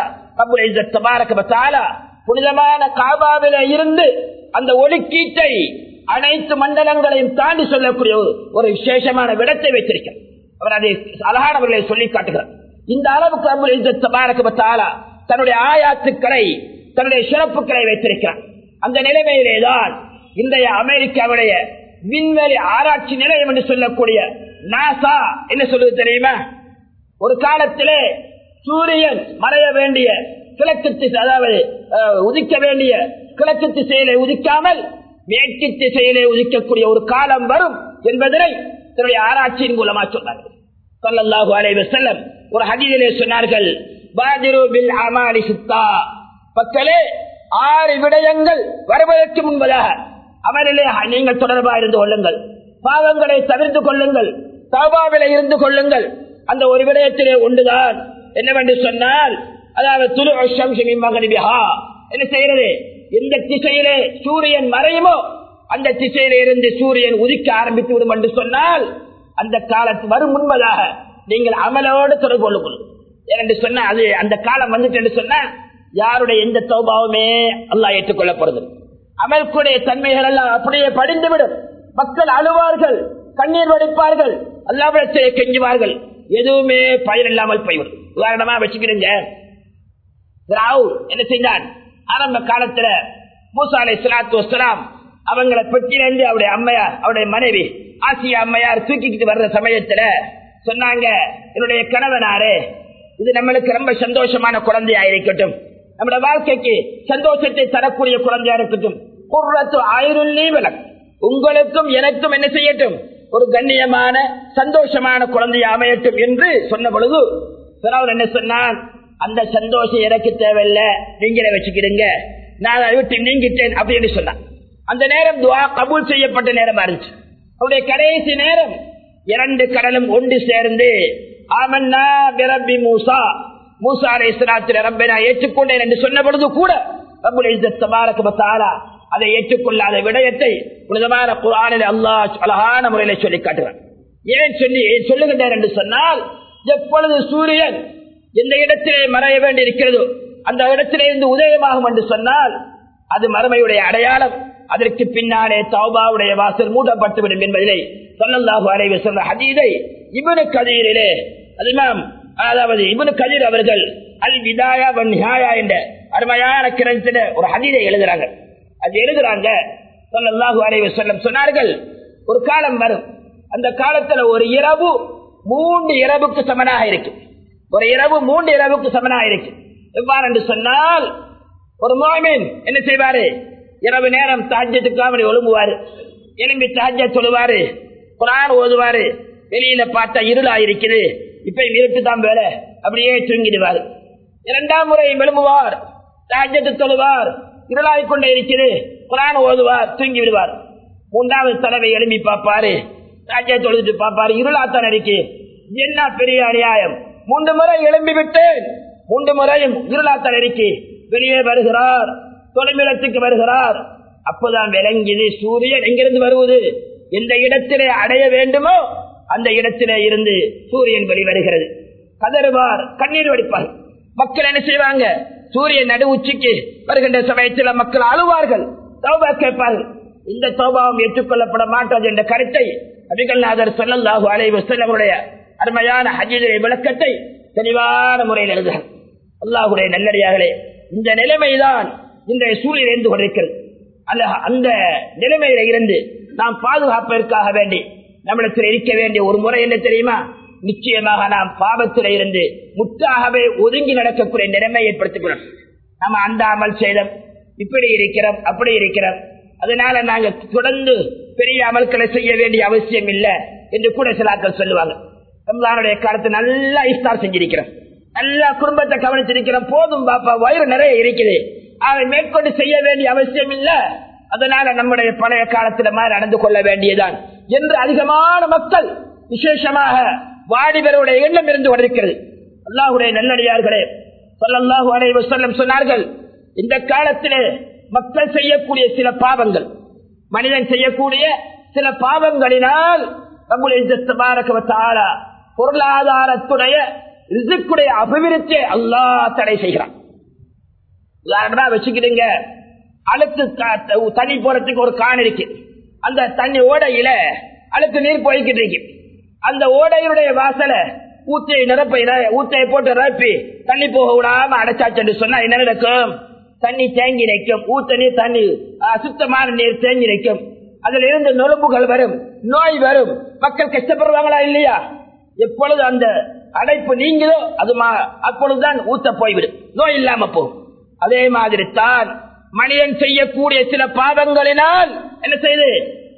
புனிதமான காபாவில இருந்து அந்த ஒளிக்கீட்டை அனைத்து மண்டலங்களையும் தாண்டி சொல்லக்கூடிய ஒரு விசேஷமான விடத்தை வைத்திருக்கிறார் அவர் அதை அழகானவர்களை சொல்லி காட்டுகிறார் இந்த அளவுக்கு அபுல் தபாரகபத்தாலா தன்னுடைய ஆயாத்துக்களை தன்னுடைய சிறப்புகளை வைத்திருக்கிறார் அந்த நிலைமையிலேதான் இன்றைய அமெரிக்காவுடைய விண்வெளி ஆராய்ச்சி நிலையம் என்று சொல்லக்கூடிய நாசா என்ன சொல்லுவது தெரியுமா ஒரு காலத்திலே சூரியன் மறைய வேண்டிய கிழக்கு திசை அதாவது உதிக்க வேண்டிய கிழக்கு திசையிலே உதிக்காமல் மேற்கு திசையிலே உதிக்கக்கூடிய ஒரு காலம் வரும் என்பதனை தன்னுடைய ஆராய்ச்சியின் மூலமா சொன்னார்கள் சொல்லல்லாஹு அலைவ செல்லம் ஒரு ஹதீதிலே சொன்னார்கள் பாதிரு பில் அமாலி சுத்தா மக்களே ஆறு விடயங்கள் வருவதற்கு முன்பதாக அமலிலே நீங்கள் தொடர்பாக இருந்து கொள்ளுங்கள் பாவங்களை தவிர்த்து கொள்ளுங்கள் தபாவில இருந்து கொள்ளுங்கள் அந்த ஒரு விடயத்திலே ஒன்றுதான் என்னவென்று சொன்னால் அதாவது துரு மகனிபிஹா என்ன செய்யறது எந்த திசையிலே சூரியன் மறையுமோ அந்த திசையில இருந்து சூரியன் உதிக்க ஆரம்பித்து விடும் என்று சொன்னால் அந்த காலத்து வரும் முன்பதாக நீங்கள் அமலோடு தொடர்பு கொள்ளுங்கள் என்று சொன்னா அது அந்த காலம் வந்துட்டு சொன்னா யாருடைய எந்த தௌபாவுமே அல்லாஹ் ஏற்றுக்கொள்ள போறது அமல்குடைய தன்மைகள் எல்லாம் அப்படியே படிந்துவிடும் மக்கள் அழுவார்கள் கண்ணீர் வடிப்பார்கள் அல்லாவிடத்தை கெஞ்சுவார்கள் எதுவுமே பயனில்லாமல் போய்விடும் உதாரணமா வச்சுக்கிறீங்க ராவ் என்ன செய்தான் ஆரம்ப காலத்துல மூசா அலை சலாத்து வசலாம் அவங்களை பெற்றிலிருந்து அவருடைய அம்மையார் அவருடைய மனைவி ஆசியா அம்மையார் தூக்கிக்கிட்டு வர்ற சமயத்துல சொன்னாங்க என்னுடைய கணவனாரே இது நம்மளுக்கு ரொம்ப சந்தோஷமான குழந்தையா இருக்கட்டும் நம்முடைய வாழ்க்கைக்கு சந்தோஷத்தை தரக்கூடிய குழந்தையா இருக்கட்டும் குர்ரத்து ஆயிரம் விளக்கு உங்களுக்கும் எனக்கும் என்ன செய்யட்டும் ஒரு கண்ணியமான சந்தோஷமான குழந்தையா அமையட்டும் என்று சொன்ன பொழுது பிறவர் என்ன சொன்னான் அந்த சந்தோஷம் எனக்கு தேவையில்லை நீங்களே வச்சுக்கிடுங்க நான் அதை விட்டு நீங்கிட்டேன் அப்படின்னு சொன்னான் அந்த நேரம் துவா கபூல் செய்யப்பட்ட நேரமா இருந்துச்சு அவருடைய கடைசி நேரம் இரண்டு கடலும் ஒன்று சேர்ந்து ஆமன்னா பிரபி மூசா மூசா அலை இஸ்லாத்திர ரப்பை நான் ஏற்றுக்கொண்டேன் என்று சொன்ன பொழுது கூட ரப்புல் இஸ்ஸத் தபாரக வ தஆலா அதை ஏற்றுக்கொள்ளாத விடயத்தை புனிதமான குர்ஆனில் அல்லாஹ் அழகான முறையில சொல்லி காட்டுறான் ஏன் சொல்லி ஏன் சொல்லுகின்றார் என்று சொன்னால் எப்பொழுது சூரியன் எந்த இடத்திலே மறைய வேண்டி இருக்கிறதோ அந்த இடத்திலே இருந்து உதயமாகும் என்று சொன்னால் அது மறுமையுடைய அடையாளம் அதற்கு பின்னாலே தௌபாவுடைய வாசல் மூடப்பட்டுவிடும் என்பதிலே சொல்லல்லாஹு அலைவர் சொன்ன ஹதீதை இவனு கதீரிலே அதிமாம் அதாவது இவனு கதீர் அவர்கள் அல் விதாயா வன் நியாயா என்ற அருமையான கிரந்தத்தில ஒரு ஹதீதை எழுதுறாங்க அது எழுதுறாங்க சொல்லல்லாஹு அலைவர் சொல்லம் சொன்னார்கள் ஒரு காலம் வரும் அந்த காலத்துல ஒரு இரவு மூன்று இரவுக்கு சமனாக இருக்கு ஒரு இரவு மூன்று இரவுக்கு சமனாக இருக்கு எவ்வாறு என்று சொன்னால் ஒரு மோமின் என்ன செய்வாரு இரவு நேரம் தாஜ்யத்துக்காக ஒழுங்குவாரு எலும்பி தாஜ்ய சொல்லுவாரு குரான் ஓதுவாரு வெளியில பார்த்தா இருளா இருக்குது இப்ப இருட்டு தான் வேலை அப்படியே தூங்கிடுவார் இரண்டாம் முறை விழும்புவார் தாஜ்யத்து தொழுவார் இருளாய் கொண்டே இருக்குது குரான் ஓதுவார் தூங்கி விடுவார் மூன்றாவது தடவை எழும்பி பார்ப்பாரு தாஜ்ய தொழுது பார்ப்பாரு இருளாத்தான் இருக்கு என்ன பெரிய அநியாயம் மூன்று முறை எழும்பி விட்டேன் மூன்று முறையும் இருளாத்தான் இருக்கு வெளியே வருகிறார் தொலைமிடத்துக்கு வருகிறார் அப்போதான் விளங்கியது சூரியன் எங்கிருந்து வருவது எந்த இடத்திலே அடைய வேண்டுமோ அந்த இடத்திலே இருந்து சூரியன் வெளி வருகிறது கதறுவார் கண்ணீர் வடிப்பார் மக்கள் என்ன செய்வாங்க சூரியன் நடு உச்சிக்கு வருகின்ற சமயத்தில் மக்கள் அழுவார்கள் தௌபா கேட்பார்கள் இந்த தௌபாவும் ஏற்றுக்கொள்ளப்பட மாட்டாது என்ற கருத்தை அபிகல்நாதர் சொல்லல்லாஹு அலைவு செல்லவருடைய அருமையான ஹஜீதுடைய விளக்கத்தை தெளிவான முறையில் எழுதுகிறார் அல்லாஹுடைய நல்லடியார்களே இந்த நிலைமைதான் இன்றைய சூழல் இருந்து கொண்டிருக்கிறது அல்ல அந்த நிலைமையில இருந்து நாம் பாதுகாப்பதற்காக வேண்டி நம்மிடத்தில் இருக்க வேண்டிய ஒரு முறை என்ன தெரியுமா நிச்சயமாக நாம் பாவத்தில் இருந்து முற்றாகவே ஒதுங்கி நடக்கக்கூடிய நிலைமை ஏற்படுத்திக்கிறோம் நம்ம அந்த அமல் செய்தோம் இப்படி இருக்கிறோம் அப்படி இருக்கிறோம் அதனால நாங்க தொடர்ந்து பெரிய அமல்களை செய்ய வேண்டிய அவசியம் இல்லை என்று கூட சிலாக்கள் சொல்லுவாங்க ரம்லானுடைய காலத்து நல்லா இஃப்தார் செஞ்சிருக்கிறோம் எல்லா குடும்பத்தை கவனிச்சிருக்கிறோம் போதும் பாப்பா வயிறு நிறைய இருக்குது அதை மேற்கொண்டு செய்ய வேண்டிய அவசியம் இல்ல அதனால நம்முடைய பழைய காலத்துல மாதிரி நடந்து கொள்ள வேண்டியதான் என்று அதிகமான மக்கள் விசேஷமாக வாடிபருடைய எண்ணம் இருந்து கொண்டிருக்கிறது அல்லாஹுடைய நல்லடியார்களே சொல்லல்லாஹு அலைவ சொல்லம் சொன்னார்கள் இந்த காலத்திலே மக்கள் செய்யக்கூடிய சில பாவங்கள் மனிதன் செய்யக்கூடிய சில பாவங்களினால் பொருளாதாரத்துடைய ரிசுக்குடைய அபிவிருத்தியை அல்லாஹ் தடை செய்கிறான் உதாரணமா வச்சுக்கிடுங்க அழுக்கு தண்ணி போறதுக்கு ஒரு கான் இருக்கு அந்த தண்ணி ஓடையில அழுக்கு நீர் போய்கிட்டு இருக்கு அந்த ஓடையினுடைய வாசல ஊத்தையை நிரப்ப ஊத்தையை போட்டு நிரப்பி தண்ணி போக விடாம அடைச்சாச்சு சொன்னா என்ன நடக்கும் தண்ணி தேங்கி நிற்கும் ஊத்த நீர் தண்ணி சுத்தமான நீர் தேங்கி நிற்கும் அதுல இருந்து நொறும்புகள் வரும் நோய் வரும் மக்கள் கஷ்டப்படுவாங்களா இல்லையா எப்பொழுது அந்த அடைப்பு நீங்களோ அது அப்பொழுதுதான் ஊத்த போய்விடும் நோய் இல்லாம போகும் அதே மாதிரி தான் மனிதன் செய்யக்கூடிய சில பாவங்களினால் என்ன செய்து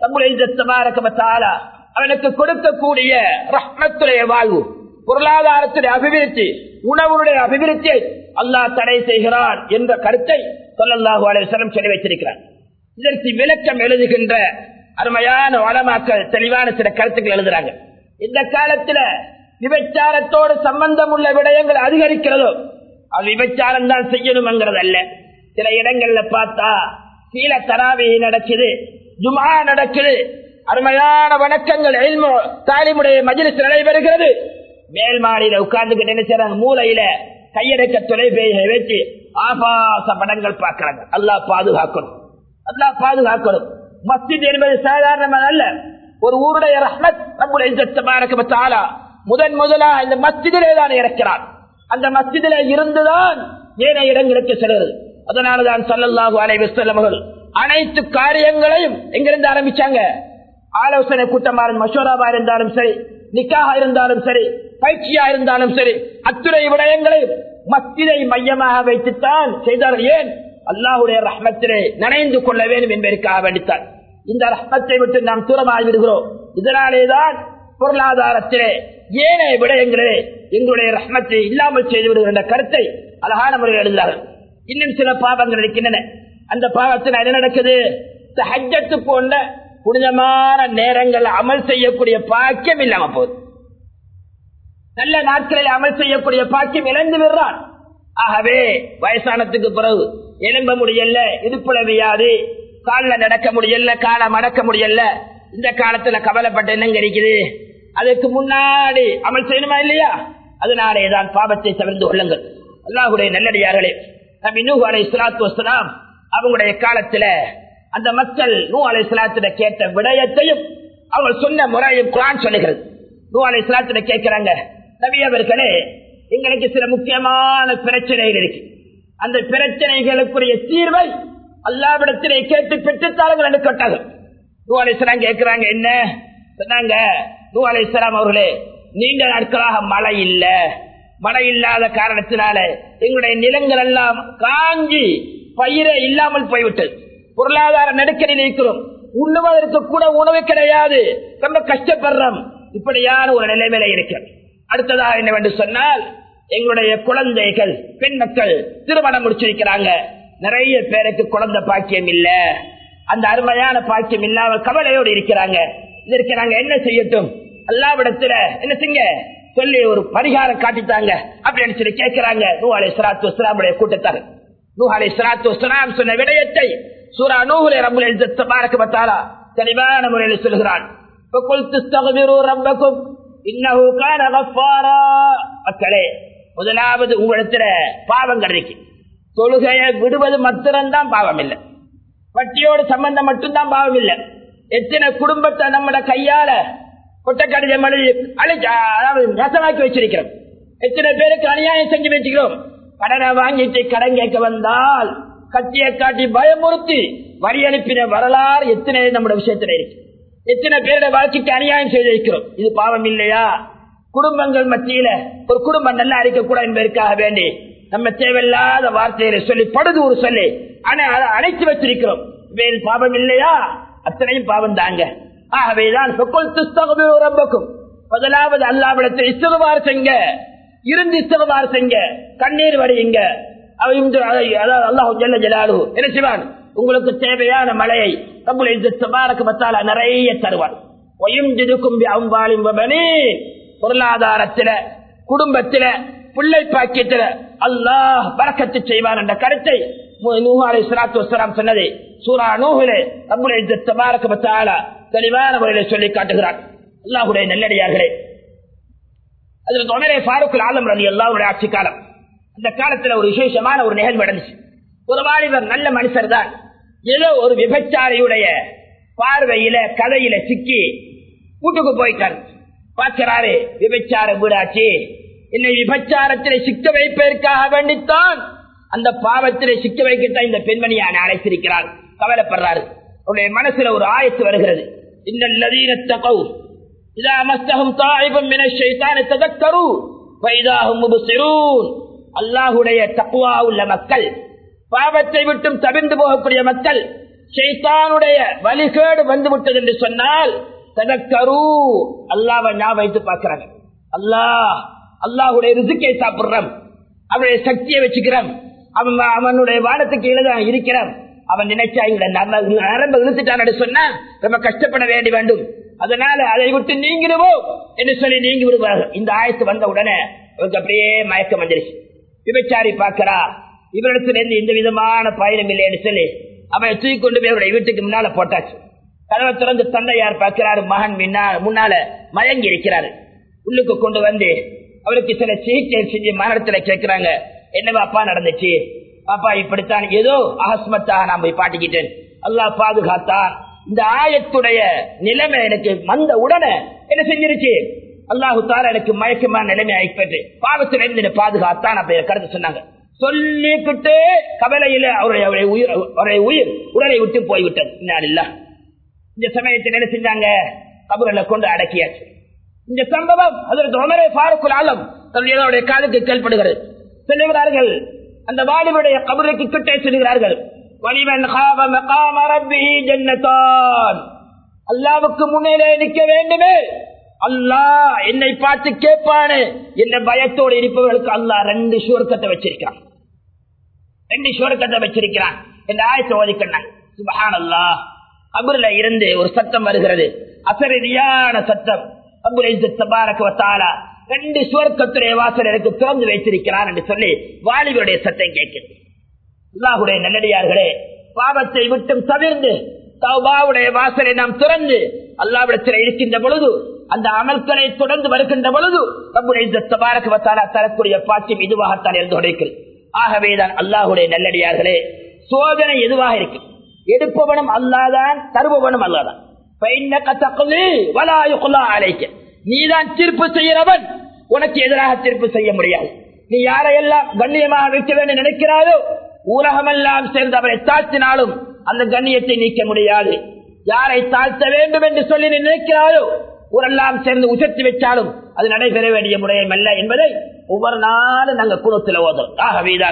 அவனுக்கு கொடுக்கக்கூடிய ரஹ்மத்துடைய வாழ்வு பொருளாதாரத்துடைய அபிவிருத்தி உணவுடைய அபிவிருத்தியை அல்லாஹ் தடை செய்கிறான் என்ற கருத்தை சொல்லல்லாஹு அலைவசனம் சொல்லி வைத்திருக்கிறார் இதற்கு விளக்கம் எழுதுகின்ற அருமையான வளமாக்கள் தெளிவான சில கருத்துக்கள் எழுதுறாங்க இந்த காலத்துல விபச்சாரத்தோடு சம்பந்தம் உள்ள விடயங்கள் அதிகரிக்கிறதோ அது விபச்சாரம் தான் செய்யணுங்கிறது அல்ல சில இடங்கள்ல பார்த்தா சீல தராவி நடக்குது ஜுமா நடக்குது அருமையான வணக்கங்கள் தாலிமுடைய மஜிலிஸ் நடைபெறுகிறது மேல் மாடியில உட்கார்ந்துகிட்டு என்ன செய்யறாங்க மூலையில கையடக்க தொலைபேசியை வச்சு ஆபாச படங்கள் பார்க்கறாங்க அல்லாஹ் பாதுகாக்கணும் அல்லாஹ் பாதுகாக்கணும் மஸ்ஜித் என்பது சாதாரணமாக அல்ல ஒரு ஊருடைய ரஹ்மத் நம்முடைய இஸ்ஸத் தபாரக வ தஆலா முதன் முதலா இந்த மஸ்ஜிதிலே தான் இறக்கிறார் அந்த மஸ்ஜிதிலே இருந்துதான் ஏனைய இடங்களுக்கு செல்கிறது அதனாலதான் ஸல்லல்லாஹு அலைஹி வஸல்லம் அவர்கள் அனைத்து காரியங்களையும் எங்கிருந்து ஆரம்பிச்சாங்க ஆலோசனை கூட்டமா மசோராவா இருந்தாலும் சரி நிக்காக இருந்தாலும் சரி பயிற்சியா இருந்தாலும் சரி அத்துறை விடயங்களை மஸ்ஜிதை மையமாக வைத்துத்தான் செய்தார்கள் ஏன் அல்லாஹுடைய ரஹ்மத்திலே நனைந்து கொள்ள வேண்டும் என்பதற்காக வேண்டித்தான் இந்த ரஹ்மத்தை விட்டு நாம் தூரமாகி விடுகிறோம் இதனாலேதான் பொருளாதாரத்திலே ஏனைய விடயங்களே எங்களுடைய ரஹ்மத்தை இல்லாமல் செய்து விடுகிற என்ற கருத்தை அழகான முறையில் எழுதுகிறார்கள் இன்னும் சில பாவங்கள் இருக்கின்றன அந்த பாவத்தில் என்ன நடக்குது ஹஜ்ஜத்து போன்ற புனிதமான நேரங்கள் அமல் செய்யக்கூடிய பாக்கியம் இல்லாம போகுது நல்ல நாட்களில் அமல் செய்யக்கூடிய பாக்கியம் இழந்து விடுறான் ஆகவே வயசானத்துக்கு பிறகு எலும்ப முடியல இடுப்புல வியாது காலில் நடக்க முடியல காலை மடக்க முடியல இந்த காலத்துல கவலைப்பட்ட என்னங்க இருக்குது அதுக்கு முன்னாடி அமல் செய்யணுமா இல்லையா அதனாலே தான் பாவத்தை தவிர்த்து கொள்ளுங்கள் அல்லாஹுடைய நல்லடியார்களே நபி நூஹ் அலை இஸ்லாத்து வஸ்லாம் அவங்களுடைய காலத்துல அந்த மக்கள் நூ அலை இஸ்லாத்திட கேட்ட விடயத்தையும் அவங்க சொன்ன முறையும் குரான் சொல்லுகிறது நூ அலை இஸ்லாத்திட கேட்கிறாங்க நபி அவர்களே எங்களுக்கு சில முக்கியமான பிரச்சனைகள் இருக்கு அந்த பிரச்சனைகளுக்குரிய தீர்வை அல்லாவிடத்திலே கேட்டு பெற்றுத்தார்கள் என்று கேட்டாங்க நூ அலை இஸ்லாம் கேட்கிறாங்க என்ன சொன்னாங்க நூ அலை இஸ்லாம் அவர்களே நீண்ட நாட்களாக மழை இல்ல மழை இல்லாத காரணத்தினால எங்களுடைய நிலங்கள் எல்லாம் காஞ்சி பயிரே இல்லாமல் போய்விட்டது பொருளாதார நெருக்கடியில் இருக்கிறோம் உண்ணுவதற்கு கூட உணவு கிடையாது ரொம்ப கஷ்டப்படுறோம் இப்படியான ஒரு நிலைமையில இருக்கிறோம் அடுத்ததாக என்னவென்று சொன்னால் எங்களுடைய குழந்தைகள் பெண் மக்கள் திருமணம் முடிச்சிருக்கிறாங்க நிறைய பேருக்கு குழந்தை பாக்கியம் இல்ல அந்த அருமையான பாக்கியம் இல்லாமல் கவலையோடு இருக்கிறாங்க இதற்கு நாங்க என்ன செய்யட்டும் எல்லாவிடத்துல என்ன செய்ய சொல்லி ஒரு பரிகாரம் காட்டித்தாங்க அப்படின்னு சொல்லி கேட்கிறாங்க நூ அலை சலாத்து வஸ்லாமுடைய கூட்டத்தார் நூ அலை சலாத்து வஸ்லாம் சொன்ன விடயத்தை சூரா நூஹுலே ரப்புல் இஸ்ஸத் தபாரக வ தஆலா தெளிவான முறையில் சொல்கிறான் فقل تستغفروا ربكم انه كان غفارا மக்களே முதலாவது உங்களிடத்துல பாவங்கள் இருக்கு தொழுகையை விடுவது மாத்திரம்தான் பாவம் இல்லை வட்டியோடு சம்பந்தம் மட்டும்தான் பாவம் இல்லை எத்தனை குடும்பத்தை நம்மட கையால கொட்ட கடிதம் எழுதி அழிச்சா அதாவது நசமாக்கி வச்சிருக்கிறோம் எத்தனை பேருக்கு அநியாயம் செஞ்சு வச்சுக்கிறோம் கடனை வாங்கிட்டு கடன் கேட்க வந்தால் கத்தியை காட்டி பயமுறுத்தி வரி அனுப்பின வரலாறு எத்தனை நம்முடைய விஷயத்துல இருக்கு எத்தனை பேருடைய வாழ்க்கைக்கு அநியாயம் செய்திருக்கிறோம் இது பாவம் இல்லையா குடும்பங்கள் மத்தியில ஒரு குடும்பம் நல்லா இருக்க கூட என்பதற்காக வேண்டி நம்ம தேவையில்லாத வார்த்தைகளை சொல்லி படுதூறு சொல்லி ஆனா அதை அழைத்து வச்சிருக்கிறோம் வேறு பாவம் இல்லையா அத்தனையும் பாவம் தாங்க ஆகவேதான் ரப்பக்கும் முதலாவது அல்லாவிடத்தில் இஸ்தகவார் செய்ங்க இருந்து இஸ்தகவார் செய்ங்க கண்ணீர் வடியுங்க அல்லாஹு ஜல்ல ஜலாலு என்ன செய்வான் உங்களுக்கு தேவையான மழையை ரப்புல் இஸ்ஸத் தபாரக வ தஆலா நிறைய தருவான் வயும்ஜிதுக்கும் பிஅம்வாலின் வபனீ பொருளாதாரத்தில குடும்பத்தில பிள்ளை பாக்கியத்தில அல்லாஹ் பறக்கத்து செய்வான் என்ற கருத்தை நூஹ் அலைஹிஸ்ஸலாத்து வஸ்ஸலாம் சொன்னது சூரா நூஹிலே ரப்புல் இஸ்ஸத் தபாரக வ தஆலா தெளிவான முறையில சொல்லி காட்டுகிறான் அல்லாஹ்வுடைய நல்லடியார்களே அதில் உமரே ஃபாரூக் ஆலம் ரலி அல்லாஹ்வுடைய ஆட்சி காலம் அந்த காலத்துல ஒரு விசேஷமான ஒரு நிகழ்வு நடந்துச்சு ஒரு வாலிபர் நல்ல மனுஷர் தான் ஏதோ ஒரு விபச்சாரியுடைய பார்வையில கதையில சிக்கி வீட்டுக்கு போயிட்டார் பார்க்கிறாரு விபச்சார வீடாச்சு என்னை விபச்சாரத்திலே சிக்க வைப்பதற்காக வேண்டித்தான் அந்த பாவத்திலே சிக்க வைக்கத்தான் இந்த பெண்மணியை அழைத்திருக்கிறார் கவலைப்படுறாரு அவருடைய மனசுல ஒரு ஆயத்து வருகிறது இந்த லதீனத்தகவு இதா மஸ்தகம் தாயிபம் என ஷைத்தான ததக்கரு வைதாகும் முபுசிரூன் அல்லாஹுடைய தக்குவா உள்ள மக்கள் பாவத்தை விட்டும் தவிர்ந்து போகக்கூடிய மக்கள் ஷைத்தானுடைய வழிகேடு வந்து விட்டது என்று சொன்னால் ததக்கரு அல்லாவை ஞாபகம் வைத்து பார்க்கிறாங்க அல்லாஹ் அல்லாஹுடைய ரிசுக்கை சாப்பிடுறோம் அவனுடைய சக்தியை வச்சுக்கிறோம் அவன் அவனுடைய வானத்துக்கு கீழே இருக்கிறான் அவன் நினைச்சா இங்க நரம்பு இழுத்துட்டான் சொன்னா ரொம்ப கஷ்டப்பட வேண்டி வேண்டும் அதனால அதை விட்டு நீங்கிடுவோம் என்று சொல்லி நீங்கி விடுவார்கள் இந்த ஆயத்து வந்த உடனே அவருக்கு அப்படியே மயக்கம் வந்துருச்சு விபச்சாரி பார்க்கிறா இவரிடத்துல இருந்து எந்த விதமான பயணம் இல்லைன்னு சொல்லி அவனை தூக்கி கொண்டு போய் அவருடைய வீட்டுக்கு முன்னால போட்டாச்சு கதவை திறந்து தந்தையார் பார்க்கிறாரு மகன் முன்னால முன்னால மயங்கி இருக்கிறாரு உள்ளுக்கு கொண்டு வந்து அவருக்கு சில சிகிச்சை செஞ்சு மரணத்துல கேட்கிறாங்க என்ன பாப்பா நடந்துச்சு பாப்பா இப்படித்தான் ஏதோ அகஸ்மத்தாக நான் போய் பாட்டிக்கிட்டேன் அல்லாஹ் பாதுகாத்தான் இந்த ஆயத்துடைய நிலைமை எனக்கு வந்த உடனே என்ன செஞ்சிருச்சு அல்லாஹு தால எனக்கு மயக்கமான நிலைமை ஆயிப்பட்டு பாவத்தில் இருந்து என்னை பாதுகாத்தான் அப்ப கருத்து சொன்னாங்க சொல்லிக்கிட்டு கவலையில அவருடைய அவருடைய உயிர் அவருடைய உயிர் உடலை விட்டு போய்விட்டது இல்ல இந்த சமயத்தில் என்ன செஞ்சாங்க கபூரில் கொண்டு அடக்கியாச்சு இந்த சம்பவம் அதற்கு உமரே பாருக்குள் ஆலம் தன்னுடைய காலுக்கு கேள்படுகிறது சொல்லுகிறார்கள் அந்த வாலிபுடைய கபருக்கு கிட்டே சொல்லுகிறார்கள் வலிமன் காவ மகாம ரப்பிஹி ஜன்னதான் அல்லாவுக்கு முன்னிலே நிற்க வேண்டுமே அல்லாஹ் என்னை பார்த்து கேட்பானே என்ற பயத்தோடு இருப்பவர்களுக்கு அல்லாஹ் ரெண்டு சுவர்க்கத்தை வச்சிருக்கான் ரெண்டு சுவர்க்கத்தை வச்சிருக்கிறான் என்ற ஆயத்தை ஓதிக்கண்ணான் சுபஹான் அல்லாஹ் அபுர்ல இருந்து ஒரு சத்தம் வருகிறது அசரதியான சத்தம் அபுரை தபாரக்குவத்தாலா ரெண்டு சுவர்க்கத்துடைய வாசல் எனக்கு திறந்து வைத்திருக்கிறான் என்று சொல்லி வாலிபருடைய சத்தம் கேட்கிறது அல்லாஹுடைய நல்லடியார்களே பாவத்தை விட்டும் தவிர்ந்து தௌபாவுடைய வாசலை நாம் திறந்து அல்லாவிடத்தில் இருக்கின்ற பொழுது அந்த அமல்களை தொடர்ந்து வருகின்ற பொழுது நம்முடைய தபாரக்குவத்தாலா தரக்கூடிய பாக்கியம் இதுவாகத்தான் இருந்து உடைக்கிறது ஆகவேதான் அல்லாஹுடைய நல்லடியார்களே சோதனை எதுவாக இருக்கு எடுப்பவனும் அல்லாதான் தருபவனும் அல்லாதான் நீதான் தீர்ப்பு செய்யறவன் உனக்கு எதிராக தீர்ப்பு செய்ய முடியாது நீ யாரையெல்லாம் கண்ணியமாக வைக்க வேண்டும் நினைக்கிறாயோ ஊரகமெல்லாம் சேர்ந்து அவரை தாழ்த்தினாலும் அந்த கண்ணியத்தை நீக்க முடியாது யாரை தாழ்த்த வேண்டும் என்று சொல்லி நீ நினைக்கிறாயோ ஊரெல்லாம் சேர்ந்து உசர்த்தி வச்சாலும் அது நடைபெற வேண்டிய முறையம் அல்ல என்பதை ஒவ்வொரு நாளும் நாங்கள் குணத்தில் ஓதும் ஆகவேதான்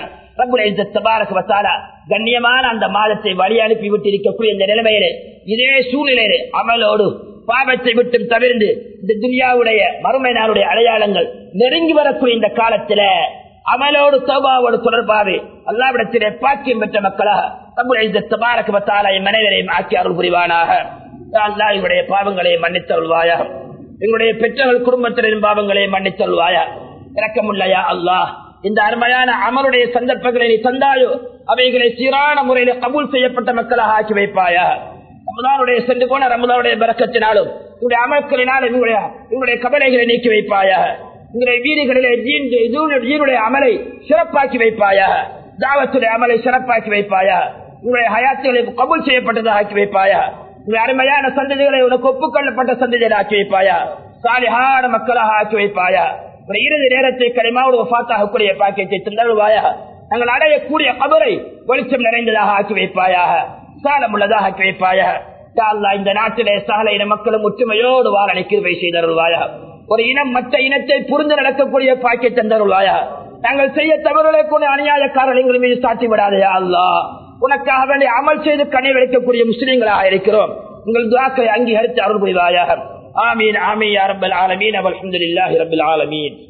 கண்ணியமான அந்த மாதத்தை வழி அனுப்பி விட்டு இருக்கக்கூடிய இந்த நிலைமையிலே இதே சூழ்நிலையிலே அமலோடு பாவத்தை விட்டும் தவிர்ந்து இந்த துனியாவுடைய மறுமை நாளுடைய அடையாளங்கள் நெருங்கி வரக்கூடிய இந்த காலத்துல அமலோடு சோபாவோடு தொடர்பாக அல்லாவிடத்திலே பாக்கியம் பெற்ற மக்களாக நம்முடைய தபாரகத்தால என் மனைவரையும் ஆக்கி அருள் புரிவானாக அல்லா இவருடைய பாவங்களை மன்னித்தருள்வாயா எங்களுடைய பெற்றோர்கள் குடும்பத்தினரின் பாவங்களை மன்னித்தருள்வாயா இறக்கமுள்ளையா அல்லாஹ் இந்த அருமையான அமருடைய சந்தர்ப்பங்களை நீ தந்தாயோ அவைகளை சீரான முறையில கபூல் செய்யப்பட்ட மக்களாக ஆக்கி வைப்பாயா ரமதானுடைய சென்று போன ரமதானுடைய பறக்கத்தினாலும் உங்களுடைய அமல்களினாலும் எங்களுடைய எங்களுடைய கவலைகளை நீக்கி வைப்பாயா உங்களுடைய வீடுகளிலே ஜீனுடைய அமலை சிறப்பாக்கி வைப்பாயா தாவத்துடைய அமலை சிறப்பாக்கி வைப்பாயா உங்களுடைய ஹயாத்துகளை கபூல் செய்யப்பட்டதாக ஆக்கி வைப்பாயா உங்களுடைய அருமையான சந்ததிகளை உனக்கு ஒப்புக்கொள்ளப்பட்ட சந்ததிகளை ஆக்கி வைப்பாயா சாலிஹான மக்களாக ஆக்கி வைப்பாயா ஒரு இறுதி நேரத்தை களிமாவோடு பாத்தாகக்கூடிய பாக்கியத்தை தந்தருவாயா நாங்கள் அடையக்கூடிய கபரை வெளிச்சம் நிறைந்ததாக ஆக்கி வைப்பாயாக சாலம் உள்ளதாக ஆக்கி வைப்பாயாக இந்த நாட்டிலே சால இன மக்களும் ஒற்றுமையோடு வாழ கிருவை செய்தருள்வாயா ஒரு இனம் மற்ற இனத்தை புரிந்து நடக்கக்கூடிய பாக்கிய தந்தருள்வாயா நாங்கள் செய்ய தவறுகளை கொண்டு அநியாயக்காரர்கள் மீது சாட்டி விடாதையா அல்லா உனக்காக வேண்டிய அமல் செய்து கண்ணை வைக்கக்கூடிய முஸ்லீம்களாக இருக்கிறோம் உங்கள் துவாக்களை அங்கீகரித்து அருள் புரிவாயாக ஆமீன் ஆமீன் ரபல் ஆலமீன் அலமதுல்லாஹி ரபுல் ஆலமீன்